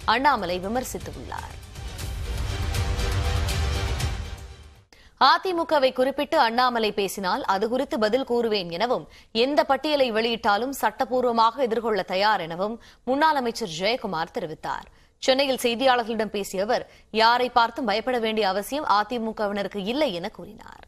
அண்ணாமலை விமர்சித்துள்ளார் அதிமுகவை குறிப்பிட்டு அண்ணாமலை பேசினால் அது குறித்து பதில் கூறுவேன் எனவும் எந்த பட்டியலை வெளியிட்டாலும் சட்டப்பூர்வமாக எதிர்கொள்ள தயார் எனவும் முன்னாள் அமைச்சர் ஜெயக்குமார் தெரிவித்தார் சென்னையில் செய்தியாளர்களிடம் பேசிய அவர் யாரை பார்த்தும் பயப்பட வேண்டிய அவசியம் அதிமுகவினருக்கு இல்லை என கூறினார்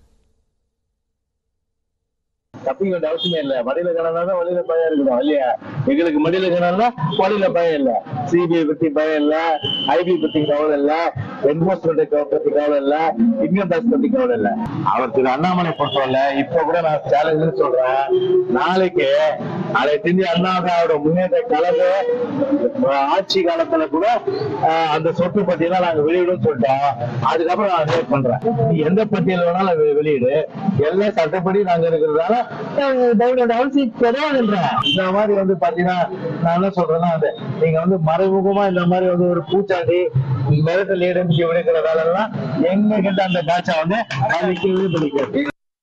தப்பிக்க வேண்டிய அவசியம் இல்ல மடியில கணனா தான் வழியில பயம் இருக்கணும் இல்லையா எங்களுக்கு மடியில கணனா வழியில பயம் இல்ல சிபிஐ பத்தி பயம் இல்ல ஐபி பத்தி கவலை இல்ல என்போர்ஸ்மெண்ட் பத்தி கவலை இல்ல இன்கம் டாக்ஸ் பத்தி கவலை இல்ல அவர் திரு அண்ணாமலை பொறுத்தவரை இப்ப கூட நான் சேலஞ்சுன்னு சொல்றேன் நாளைக்கு நாளை தெரிஞ்சு அண்ணாவோட முன்னேற்ற கலந்து ஆட்சி காலத்துல கூட ஆஹ், அந்த சொத்து பட்டியலாம் நாங்க வெளியிடும் சொல்லிட்டோம் அதுக்கப்புறம் நான் ரிலேட் பண்றேன் நீ எந்த பட்டியல் வேணாலும் வெ- வெளியிடு எல்லாம் சட்டப்படி நாங்க இருக்கிறதால நாங்க பயப்பட அவசியம் கிடையாதுன்றேன் இந்த மாதிரி வந்து பாத்தீங்கன்னா நான் என்ன சொல்றேன்னா அது நீங்க வந்து மறைமுகமா இந்த மாதிரி வந்து ஒரு பூச்சாண்டி மிரட்டல் ஏடமிச்சு விடுக்கிற வேலை எல்லாம் எங்க கிட்ட அந்த காய்ச்சா வந்து நாளைக்கு பிடிக்காது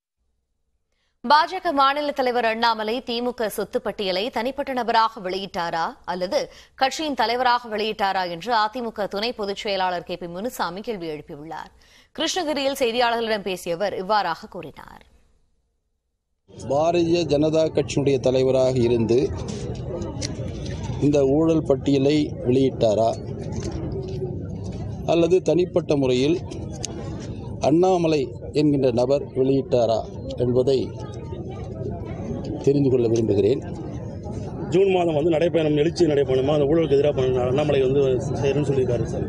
பாஜக மாநில தலைவர் அண்ணாமலை திமுக சொத்து பட்டியலை தனிப்பட்ட நபராக வெளியிட்டாரா அல்லது கட்சியின் தலைவராக வெளியிட்டாரா என்று அதிமுக துணை பொதுச் செயலாளர் கே பி முனுசாமி கேள்வி எழுப்பியுள்ளார் கிருஷ்ணகிரியில் செய்தியாளர்களிடம் பேசிய அவர் இவ்வாறாக கூறினார் பாரதிய ஜனதா கட்சியினுடைய தலைவராக இருந்து இந்த ஊழல் பட்டியலை வெளியிட்டாரா அல்லது தனிப்பட்ட முறையில் அண்ணாமலை என்கின்ற நபர் வெளியிட்டாரா என்பதை தெரிந்து கொள்ள விரும்புகிறேன் ஜூன் மாதம் வந்து நடைப்பயணம் எழுச்சி நடைப்பயணமா அந்த ஊழலுக்கு எதிராக பண்ண அண்ணாமலை வந்து செய்யணும்னு சொல்லியிருக்காரு சார்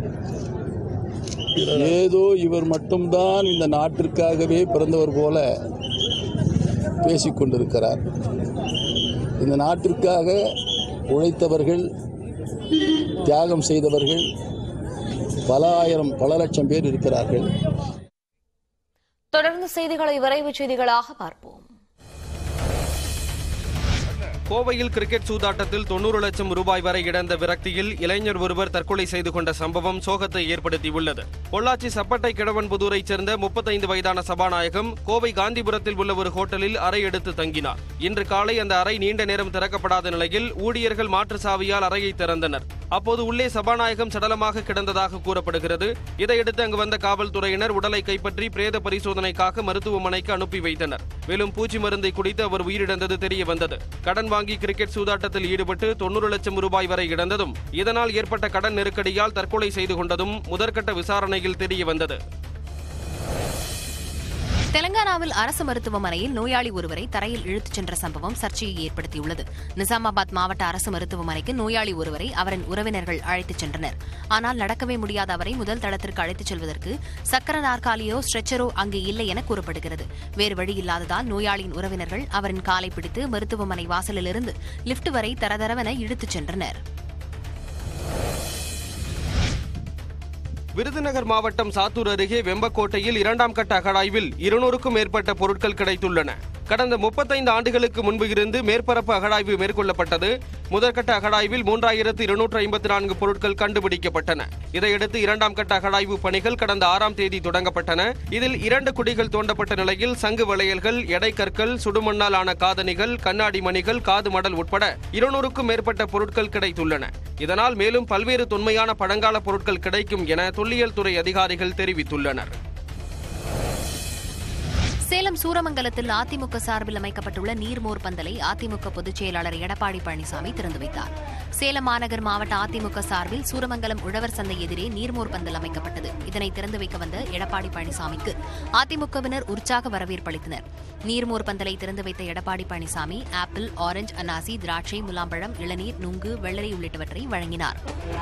ஏதோ இவர் மட்டும்தான் இந்த நாட்டிற்காகவே பிறந்தவர் போல பேசிக் கொண்டிருக்கிறார் இந்த நாட்டிற்காக உழைத்தவர்கள் தியாகம் செய்தவர்கள் பல ஆயிரம் பல லட்சம் பேர் இருக்கிறார்கள் தொடர்ந்து செய்திகளை விரைவுச் செய்திகளாக பார்ப்போம் கோவையில் கிரிக்கெட் சூதாட்டத்தில் தொண்ணூறு லட்சம் ரூபாய் வரை இழந்த விரக்தியில் இளைஞர் ஒருவர் தற்கொலை செய்து கொண்ட சம்பவம் சோகத்தை ஏற்படுத்தியுள்ளது பொள்ளாச்சி சப்பட்டை கிழவன்புதூரைச் சேர்ந்த முப்பத்தைந்து வயதான சபாநாயகம் கோவை காந்திபுரத்தில் உள்ள ஒரு ஹோட்டலில் அறை எடுத்து தங்கினார் இன்று காலை அந்த அறை நீண்ட நேரம் திறக்கப்படாத நிலையில் ஊழியர்கள் மாற்று சாவியால் அறையை திறந்தனர் அப்போது உள்ளே சபாநாயகம் சடலமாக கிடந்ததாக கூறப்படுகிறது இதையடுத்து அங்கு வந்த காவல்துறையினர் உடலை கைப்பற்றி பிரேத பரிசோதனைக்காக மருத்துவமனைக்கு அனுப்பி வைத்தனர் மேலும் பூச்சி மருந்தை குடித்து அவர் உயிரிழந்தது தெரிய வந்தது கடன் வாங்கி கிரிக்கெட் சூதாட்டத்தில் ஈடுபட்டு தொண்ணூறு லட்சம் ரூபாய் வரை இழந்ததும் இதனால் ஏற்பட்ட கடன் நெருக்கடியால் தற்கொலை செய்து கொண்டதும் முதற்கட்ட விசாரணையில் தெரிய வந்தது தெலங்கானாவில் அரசு மருத்துவமனையில் நோயாளி ஒருவரை தரையில் இழுத்துச் சென்ற சம்பவம் சர்ச்சையை ஏற்படுத்தியுள்ளது நிசாமாபாத் மாவட்ட அரசு மருத்துவமனைக்கு நோயாளி ஒருவரை அவரின் உறவினர்கள் அழைத்துச் சென்றனர் ஆனால் நடக்கவே முடியாத அவரை முதல் தளத்திற்கு அழைத்துச் செல்வதற்கு சக்கர நாற்காலியோ ஸ்ட்ரெச்சரோ அங்கு இல்லை என கூறப்படுகிறது வேறு வழி இல்லாததால் நோயாளியின் உறவினர்கள் அவரின் காலை பிடித்து மருத்துவமனை வாசலிலிருந்து லிப்ட் வரை தரதரவென இழுத்துச் சென்றனர் விருதுநகர் மாவட்டம் சாத்தூர் அருகே வெம்பக்கோட்டையில் இரண்டாம் கட்ட அகழாய்வில் இருநூறுக்கும் மேற்பட்ட பொருட்கள் கிடைத்துள்ளன கடந்த முப்பத்தைந்து ஆண்டுகளுக்கு முன்பு இருந்து மேற்பரப்பு அகழாய்வு மேற்கொள்ளப்பட்டது முதற்கட்ட அகழாய்வில் மூன்றாயிரத்து இருநூற்று ஐம்பத்தி நான்கு பொருட்கள் கண்டுபிடிக்கப்பட்டன இதையடுத்து இரண்டாம் கட்ட அகழாய்வு பணிகள் கடந்த ஆறாம் தேதி தொடங்கப்பட்டன இதில் இரண்டு குடிகள் தோண்டப்பட்ட நிலையில் சங்கு வளையல்கள் எடை கற்கள் சுடுமண்ணால் ஆன காதணிகள் கண்ணாடி மணிகள் காது மடல் உட்பட இருநூறுக்கும் மேற்பட்ட பொருட்கள் கிடைத்துள்ளன இதனால் மேலும் பல்வேறு தொன்மையான பழங்கால பொருட்கள் கிடைக்கும் என தொல்லியல் துறை அதிகாரிகள் தெரிவித்துள்ளனர் சேலம் சூரமங்கலத்தில் அதிமுக சார்பில் அமைக்கப்பட்டுள்ள நீர்மோர் பந்தலை அதிமுக பொதுச் செயலாளர் எடப்பாடி பழனிசாமி திறந்து வைத்தார் சேலம் மாநகர் மாவட்ட அதிமுக சார்பில் சூரமங்கலம் உழவர் சந்தை எதிரே நீர்மோர் பந்தல் அமைக்கப்பட்டது இதனை திறந்து வைக்க வந்த எடப்பாடி பழனிசாமிக்கு அதிமுகவினர் உற்சாக வரவேற்பு அளித்தனர் நீர்மோர் பந்தலை திறந்து வைத்த எடப்பாடி பழனிசாமி ஆப்பிள் ஆரஞ்சு அன்னாசி திராட்சை முலாம்பழம் இளநீர் நுங்கு வெள்ளரி உள்ளிட்டவற்றை வழங்கினார்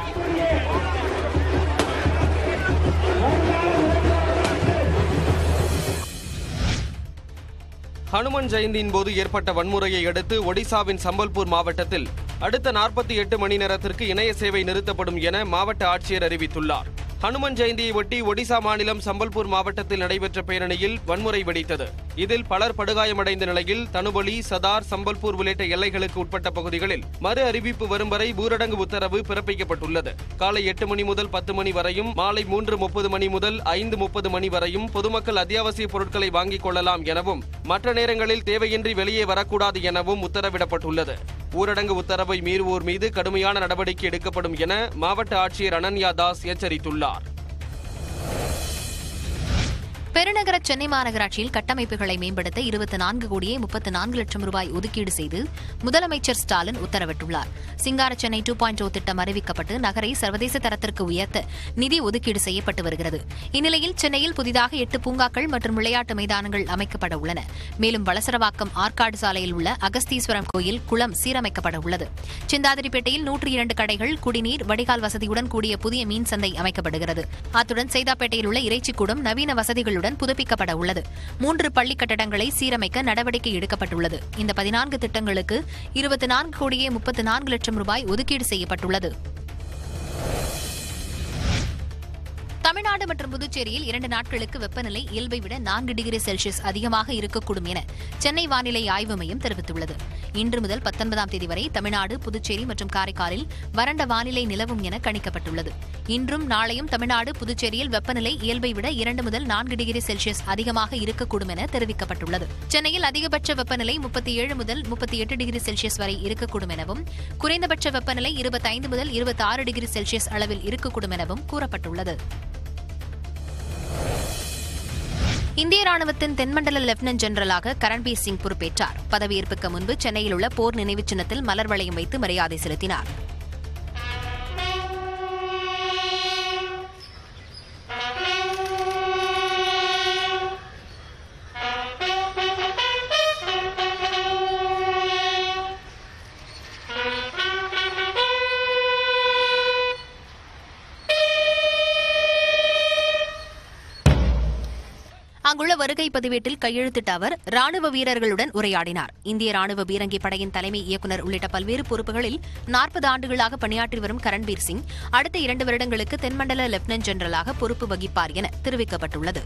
ஹனுமன் ஜெயந்தியின் போது ஏற்பட்ட வன்முறையை அடுத்து ஒடிசாவின் சம்பல்பூர் மாவட்டத்தில் அடுத்த நாற்பத்தி எட்டு மணி நேரத்திற்கு இணைய சேவை நிறுத்தப்படும் என மாவட்ட ஆட்சியர் அறிவித்துள்ளார் ஹனுமன் ஜெயந்தியை ஒட்டி ஒடிசா மாநிலம் சம்பல்பூர் மாவட்டத்தில் நடைபெற்ற பேரணியில் வன்முறை வெடித்தது இதில் பலர் படுகாயமடைந்த நிலையில் தனுபலி சதார் சம்பல்பூர் உள்ளிட்ட எல்லைகளுக்கு உட்பட்ட பகுதிகளில் மறு அறிவிப்பு வரும் வரை ஊரடங்கு உத்தரவு பிறப்பிக்கப்பட்டுள்ளது காலை எட்டு மணி முதல் பத்து மணி வரையும் மாலை மூன்று முப்பது மணி முதல் ஐந்து முப்பது மணி வரையும் பொதுமக்கள் அத்தியாவசிய பொருட்களை வாங்கிக் கொள்ளலாம் எனவும் மற்ற நேரங்களில் தேவையின்றி வெளியே வரக்கூடாது எனவும் உத்தரவிடப்பட்டுள்ளது ஊரடங்கு உத்தரவை மீறுவோர் மீது கடுமையான நடவடிக்கை எடுக்கப்படும் என மாவட்ட ஆட்சியர் அனன்யா தாஸ் எச்சரித்துள்ளார் பெருநகர சென்னை மாநகராட்சியில் கட்டமைப்புகளை மேம்படுத்த இருபத்தி நான்கு கோடியே முப்பத்து நான்கு லட்சம் ரூபாய் ஒதுக்கீடு செய்து முதலமைச்சர் ஸ்டாலின் உத்தரவிட்டுள்ளார் சிங்கார சென்னை டூ பாயிண்ட் ஓ திட்டம் அறிவிக்கப்பட்டு நகரை சர்வதேச தரத்திற்கு உயர்த்த நிதி ஒதுக்கீடு செய்யப்பட்டு வருகிறது இந்நிலையில் சென்னையில் புதிதாக எட்டு பூங்காக்கள் மற்றும் விளையாட்டு மைதானங்கள் அமைக்கப்பட உள்ளன மேலும் வளசரவாக்கம் ஆற்காடு சாலையில் உள்ள அகஸ்தீஸ்வரம் கோயில் குளம் சீரமைக்கப்பட உள்ளது சிந்தாதிரிப்பேட்டையில் நூற்றி இரண்டு கடைகள் குடிநீர் வடிகால் வசதியுடன் கூடிய புதிய மீன் சந்தை அமைக்கப்படுகிறது அத்துடன் செய்தாப்பேட்டையில் உள்ள இறைச்சிக்கூடம் நவீன வசதிகளுடன் புதுப்பிக்கப்பட உள்ளது மூன்று பள்ளி கட்டடங்களை சீரமைக்க நடவடிக்கை எடுக்கப்பட்டுள்ளது இந்த பதினான்கு திட்டங்களுக்கு இருபத்தி நான்கு கோடியே முப்பத்து நான்கு லட்சம் ரூபாய் ஒதுக்கீடு செய்யப்பட்டுள்ளது தமிழ்நாடு மற்றும் புதுச்சேரியில் இரண்டு நாட்களுக்கு வெப்பநிலை இயல்பை விட நான்கு டிகிரி செல்சியஸ் அதிகமாக இருக்கக்கூடும் என சென்னை வானிலை ஆய்வு மையம் தெரிவித்துள்ளது இன்று முதல் பத்தொன்பதாம் தேதி வரை தமிழ்நாடு புதுச்சேரி மற்றும் காரைக்காலில் வறண்ட வானிலை நிலவும் என கணிக்கப்பட்டுள்ளது இன்றும் நாளையும் தமிழ்நாடு புதுச்சேரியில் வெப்பநிலை இயல்பை விட இரண்டு முதல் நான்கு டிகிரி செல்சியஸ் அதிகமாக இருக்கக்கூடும் என தெரிவிக்கப்பட்டுள்ளது சென்னையில் அதிகபட்ச வெப்பநிலை முப்பத்தி ஏழு முதல் முப்பத்தி எட்டு டிகிரி செல்சியஸ் வரை இருக்கக்கூடும் எனவும் குறைந்தபட்ச வெப்பநிலை இருபத்தைந்து முதல் இருபத்தி ஆறு டிகிரி செல்சியஸ் அளவில் இருக்கக்கூடும் எனவும் கூறப்பட்டுள்ளது இந்திய ராணுவத்தின் தென்மண்டல லெப்டினன்ட் ஜெனரலாக கரண்பீர் சிங் பொறுப்பேற்றார் பதவியேற்புக்கு முன்பு சென்னையில் உள்ள போர் நினைவுச் சின்னத்தில் மலர் வளையம் வைத்து மரியாதை செலுத்தினார் அங்குள்ள வருகை பதிவேட்டில் கையெழுத்திட்ட அவர் ராணுவ வீரர்களுடன் உரையாடினார் இந்திய ராணுவ பீரங்கி படையின் தலைமை இயக்குநர் உள்ளிட்ட பல்வேறு பொறுப்புகளில் நாற்பது ஆண்டுகளாக பணியாற்றி வரும் கரண்பீர் சிங் அடுத்த இரண்டு வருடங்களுக்கு தென்மண்டல லெப்டினன்ட் ஜெனரலாக பொறுப்பு வகிப்பார் என தெரிவிக்கப்பட்டுள்ளது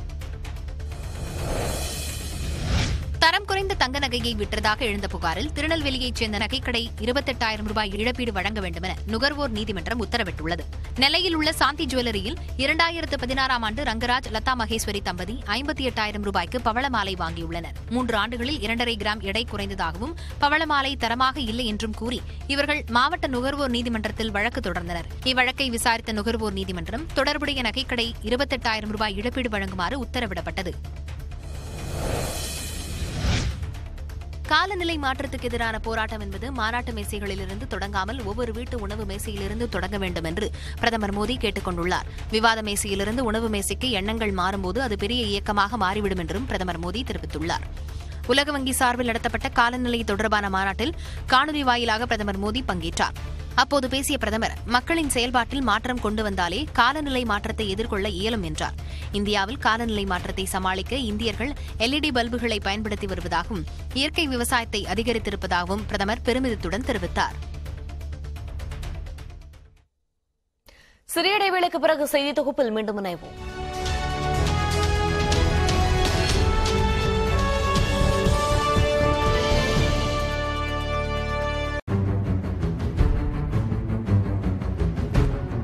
தரம் குறைந்த தங்க நகையை விற்றதாக எழுந்த புகாரில் திருநெல்வேலியைச் சேர்ந்த நகைக்கடை இருபத்தெட்டாயிரம் ரூபாய் இழப்பீடு வழங்க வேண்டும் என நுகர்வோர் நீதிமன்றம் உத்தரவிட்டுள்ளது நெல்லையில் உள்ள சாந்தி ஜுவல்லரியில் இரண்டாயிரத்து பதினாறாம் ஆண்டு ரங்கராஜ் லதா மகேஸ்வரி தம்பதி ஐம்பத்தி எட்டாயிரம் ரூபாய்க்கு பவளமாலை வாங்கியுள்ளனர் மூன்று ஆண்டுகளில் இரண்டரை கிராம் எடை குறைந்ததாகவும் பவளமாலை தரமாக இல்லை என்றும் கூறி இவர்கள் மாவட்ட நுகர்வோர் நீதிமன்றத்தில் வழக்கு தொடர்ந்தனர் இவ்வழக்கை விசாரித்த நுகர்வோர் நீதிமன்றம் தொடர்புடைய நகைக்கடை இருபத்தெட்டாயிரம் ரூபாய் இழப்பீடு வழங்குமாறு உத்தரவிடப்பட்டது காலநிலை மாற்றத்துக்கு எதிரான போராட்டம் என்பது மாநாட்டு மேசைகளிலிருந்து தொடங்காமல் ஒவ்வொரு வீட்டு உணவு மேசையிலிருந்து தொடங்க வேண்டும் என்று பிரதமர் மோடி கேட்டுக் கொண்டுள்ளார் விவாத மேசையிலிருந்து உணவு மேசைக்கு எண்ணங்கள் மாறும்போது அது பெரிய இயக்கமாக மாறிவிடும் என்றும் பிரதமர் மோடி தெரிவித்துள்ளார் உலக வங்கி சார்பில் நடத்தப்பட்ட காலநிலை தொடர்பான மாநாட்டில் காணொலி வாயிலாக பிரதமர் மோடி பங்கேற்றார் அப்போது பேசிய பிரதமர் மக்களின் செயல்பாட்டில் மாற்றம் கொண்டு வந்தாலே காலநிலை மாற்றத்தை எதிர்கொள்ள இயலும் என்றார் இந்தியாவில் காலநிலை மாற்றத்தை சமாளிக்க இந்தியர்கள் எல்இடி பல்புகளை பயன்படுத்தி வருவதாகவும் இயற்கை விவசாயத்தை அதிகரித்திருப்பதாகவும் பிரதமர் பெருமிதத்துடன் தெரிவித்தார் சிறிய இடைவேளைக்கு பிறகு செய்தி தொகுப்பில் மீண்டும் இணைவோம்